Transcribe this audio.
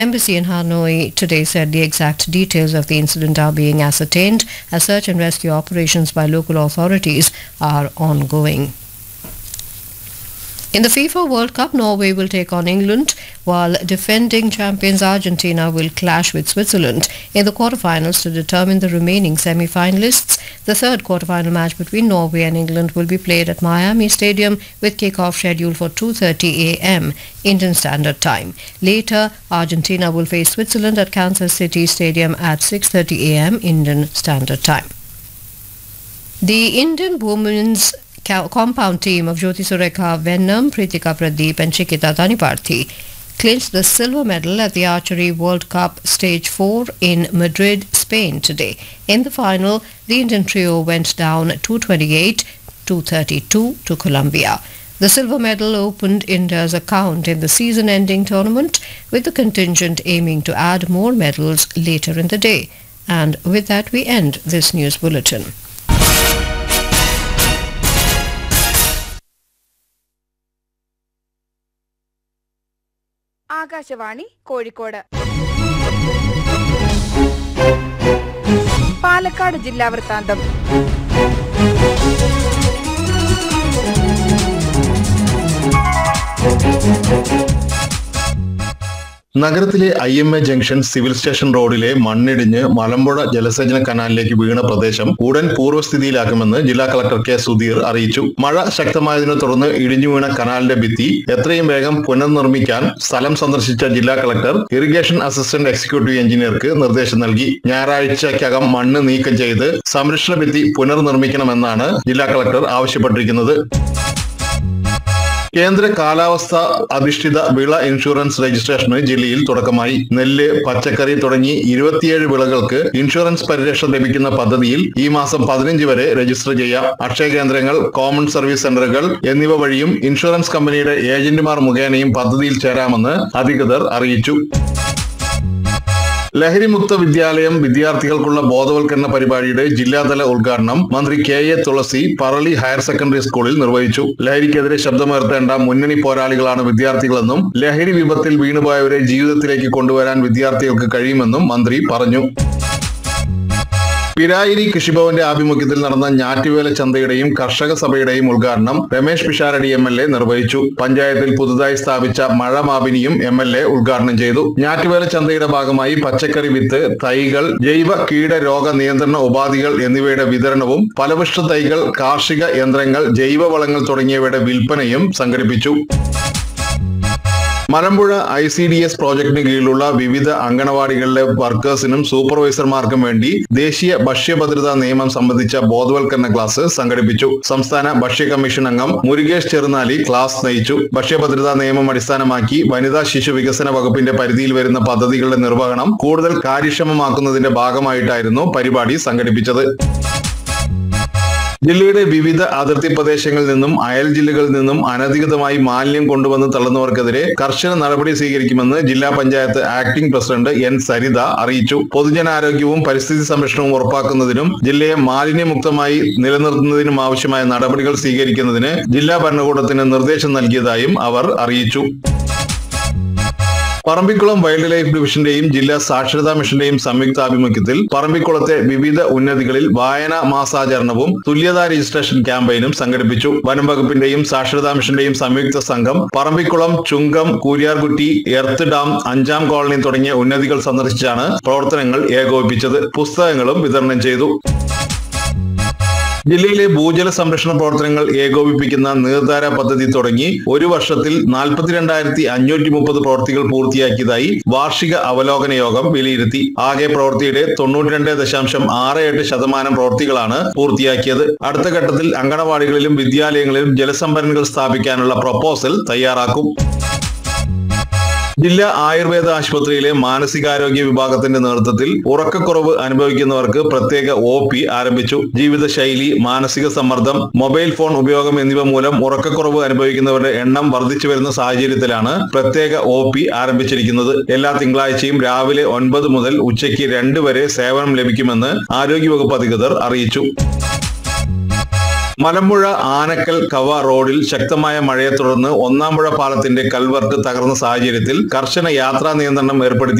Embassy in Hanoi today said the exact details of the incident are being ascertained as search and rescue operations by local authorities are ongoing. In the FIFA World Cup, Norway will take on England, while defending champions Argentina will clash with Switzerland in the quarterfinals to determine the remaining semi-finalists. The third quarterfinal match between Norway and England will be played at Miami Stadium with kickoff scheduled for 2:30 a.m. Indian Standard Time. Later, Argentina will face Switzerland at Kansas City Stadium at 6:30 a.m. Indian Standard Time. The Indian women's co- compound team of Jyoti Surekha Vennam, Pritika Pradeep and Chikita Taniparthi clinched the silver medal at the Archery World Cup Stage 4 in Madrid, Spain today. In the final, the Indian trio went down 228-232 to Colombia. The silver medal opened India's account in the season-ending tournament, with the contingent aiming to add more medals later in the day. And with that, we end this news bulletin. Akashvani Kozhikode Palakkad ജില്ലാ വൃത്താന്തം നഗരത്തിലെ I M A junction civil station റോഡിലെ മണ്ണിടിഞ്ഞ് മലമ്പുഴ ജലസേചന കനാലിലേക്ക് വീണ പ്രദേശം ഉടൻ പൂർവ്വസ്ഥിതിയിലാക്കുമെന്ന് ജില്ലാ collector K Sudheer അറിയിച്ചു മഴ ശക്തമായതിനെ തുടർന്ന് ഇടിഞ്ഞു വീണ കനാലിന്റെ ഭിത്തി എത്രയും വേഗം പുനർനിർമ്മിക്കാൻ സ്ഥലം സന്ദർശിച്ച ജില്ലാ കളക്ടർ ഇറിഗേഷൻ അസിസ്റ്റന്റ് എക്സിക്യൂട്ടീവ് എഞ്ചിനീയർക്ക് നിർദ്ദേശം നൽകി ഞായറാഴ്ചക്കകം മണ്ണ് നീക്കം ചെയ്ത് സംരക്ഷണ ഭിത്തി പുനർനിർമ്മിക്കണമെന്നാണ് ജില്ലാ കളക്ടർ ആവശ്യപ്പെട്ടിരിക്കുന്നത് കേന്ദ്ര കാലാവസ്ഥ അധിഷ്ഠിത വിള ഇൻഷുറൻസ് രജിസ്ട്രേഷന് ജില്ലയിൽ തുടക്കമായി നെല്ല് പച്ചക്കറി തുടങ്ങി ഇരുപത്തിയേഴ് വിളകൾക്ക് ഇൻഷുറൻസ് പരിരക്ഷ ലഭിക്കുന്ന പദ്ധതിയിൽ ഈ മാസം പതിനഞ്ച് വരെ രജിസ്റ്റർ ചെയ്യാം അക്ഷയ കേന്ദ്രങ്ങൾ കോമൺ സർവീസ് സെന്ററുകൾ എന്നിവ വഴിയും ഇൻഷുറൻസ് കമ്പനിയുടെ ഏജന്റുമാർ മുഖേനയും പദ്ധതിയിൽ ചേരാമെന്ന് അധികൃതർ അറിയിച്ചു ലഹരിമുക്ത വിദ്യാലയം വിദ്യാർത്ഥികൾക്കുള്ള ബോധവൽക്കരണ പരിപാടിയുടെ ജില്ലാതല ഉദ്ഘാടനം മന്ത്രി K A Thulasi Parali higher secondary സ്കൂളിൽ നിർവഹിച്ചു ലഹരിക്കെതിരെ ശബ്ദമുയർത്തേണ്ട മുന്നണി പോരാളികളാണ് വിദ്യാർത്ഥികളെന്നും ലഹരി വിപത്തിൽ വീണുപോയവരെ ജീവിതത്തിലേക്ക് കൊണ്ടുവരാൻ വിദ്യാർത്ഥികൾക്ക് കഴിയുമെന്നും മന്ത്രി പറഞ്ഞു പിരായിരി കൃഷിഭവന്റെ ആഭിമുഖ്യത്തിൽ നടന്ന ഞാറ്റുവേല ചന്തയുടെയും കർഷക സഭയുടെയും ഉദ്ഘാടനം Ramesh Pisharody M L A നിർവഹിച്ചു പഞ്ചായത്തിൽ പുതുതായി സ്ഥാപിച്ച മഴ മാപിനിയും എം എൽ എ ഉദ്ഘാടനം ചെയ്തു ഞാറ്റുവേല ചന്തയുടെ ഭാഗമായി പച്ചക്കറി വിത്ത് തൈകൾ ജൈവ കീട രോഗ നിയന്ത്രണ ഉപാധികൾ എന്നിവയുടെ വിതരണവും ഫലപുഷ്ട തൈകൾ കാർഷിക യന്ത്രങ്ങൾ ജൈവവളങ്ങൾ തുടങ്ങിയവയുടെ വിൽപ്പനയും സംഘടിപ്പിച്ചു Malampuzha I C D S പ്രോജക്ടിന് കീഴിലുള്ള വിവിധ അങ്കണവാടികളിലെ വർക്കേഴ്സിനും സൂപ്പർവൈസർമാർക്കും വേണ്ടി ദേശീയ ഭക്ഷ്യഭദ്രതാ നിയമം സംബന്ധിച്ച ബോധവൽക്കരണ ക്ലാസ് സംഘടിപ്പിച്ചു സംസ്ഥാന ഭക്ഷ്യ കമ്മീഷൻ അംഗം മുരുകേഷ് ചെറുനാലി ക്ലാസ് നയിച്ചു ഭക്ഷ്യഭദ്രതാ നിയമം അടിസ്ഥാനമാക്കി വനിതാ ശിശു വികസന വകുപ്പിന്റെ പരിധിയിൽ വരുന്ന പദ്ധതികളുടെ നിർവഹണം കൂടുതൽ കാര്യക്ഷമമാക്കുന്നതിന്റെ ഭാഗമായിട്ടായിരുന്നു പരിപാടി സംഘടിപ്പിച്ചത് ജില്ലയുടെ വിവിധ അതിർത്തി പ്രദേശങ്ങളിൽ നിന്നും അയൽ ജില്ലകളിൽ നിന്നും അനധികൃതമായി മാലിന്യം കൊണ്ടുവന്ന് തള്ളുന്നവർക്കെതിരെ കർശന നടപടി സ്വീകരിക്കുമെന്ന് ജില്ലാ panchayat acting president N Saritha അറിയിച്ചു പൊതുജനാരോഗ്യവും പരിസ്ഥിതി സംരക്ഷണവും ഉറപ്പാക്കുന്നതിനും ജില്ലയെ മാലിന്യമുക്തമായി നിലനിർത്തുന്നതിനും ആവശ്യമായ നടപടികൾ സ്വീകരിക്കുന്നതിന് ജില്ലാ ഭരണകൂടത്തിന് നിർദ്ദേശം നൽകിയതായും അവർ അറിയിച്ചു പറമ്പിക്കുളം വൈൽഡ് ലൈഫ് ഡിവിഷന്റെയും ജില്ലാ സാക്ഷരതാ മിഷന്റെയും സംയുക്താഭിമുഖ്യത്തിൽ പറമ്പിക്കുളത്തെ വിവിധ ഉന്നതികളിൽ വായനാ മാസാചരണവും തുല്യതാ രജിസ്ട്രേഷൻ ക്യാമ്പയിനും സംഘടിപ്പിച്ചു വനം വകുപ്പിന്റെയും സാക്ഷരതാ മിഷന്റെയും സംയുക്ത സംഘം പറമ്പിക്കുളം ചുങ്കം കൂരിയാർകുട്ടി എർത്ത് ഡാം അഞ്ചാം കോളനി തുടങ്ങിയ ഉന്നതികൾ സന്ദർശിച്ചാണ് പ്രവർത്തനങ്ങൾ ഏകോപിപ്പിച്ചത് പുസ്തകങ്ങളും വിതരണം ചെയ്തു ജില്ലയിലെ ഭൂജല സംരക്ഷണ പ്രവർത്തനങ്ങൾ ഏകോപിപ്പിക്കുന്ന നീർധാര പദ്ധതി തുടങ്ങി ഒരു വർഷത്തിൽ നാൽപ്പത്തിരണ്ടായിരത്തി അഞ്ഞൂറ്റി മുപ്പത് പ്രവൃത്തികൾ പൂർത്തിയാക്കിയതായി വാർഷിക അവലോകന യോഗം വിലയിരുത്തി ആകെ പ്രവൃത്തിയുടെ തൊണ്ണൂറ്റിരണ്ട് ദശാംശം ആറ് എട്ട് ശതമാനം പ്രവൃത്തികളാണ് പൂർത്തിയാക്കിയത് അടുത്ത ഘട്ടത്തിൽ അങ്കണവാടികളിലും വിദ്യാലയങ്ങളിലും ജലസംഭരണികൾ സ്ഥാപിക്കാനുള്ള പ്രപ്പോസൽ തയ്യാറാക്കും ജില്ലാ ആയുർവേദ ആശുപത്രിയിലെ മാനസികാരോഗ്യ വിഭാഗത്തിന്റെ നേതൃത്വത്തിൽ ഉറക്കക്കുറവ് അനുഭവിക്കുന്നവർക്ക് പ്രത്യേക ഒ പി ആരംഭിച്ചു ജീവിതശൈലി മാനസിക സമ്മർദ്ദം മൊബൈൽ ഫോൺ ഉപയോഗം എന്നിവ മൂലം ഉറക്കക്കുറവ് അനുഭവിക്കുന്നവരുടെ എണ്ണം വർദ്ധിച്ചു വരുന്ന സാഹചര്യത്തിലാണ് പ്രത്യേക ഒ പി ആരംഭിച്ചിരിക്കുന്നത് എല്ലാ തിങ്കളാഴ്ചയും രാവിലെ ഒൻപത് മുതൽ ഉച്ചയ്ക്ക് രണ്ട് വരെ സേവനം ലഭിക്കുമെന്ന് ആരോഗ്യവകുപ്പ് അധികൃതർ അറിയിച്ചു മലമ്പുഴ ആനക്കൽ കവ റോഡിൽ ശക്തമായ മഴയെ തുടർന്ന് ഒന്നാം പുഴ പാലത്തിന്റെ കൽവർട്ട് തകർന്ന സാഹചര്യത്തിൽ കർശന യാത്രാ നിയന്ത്രണം ഏർപ്പെടുത്തി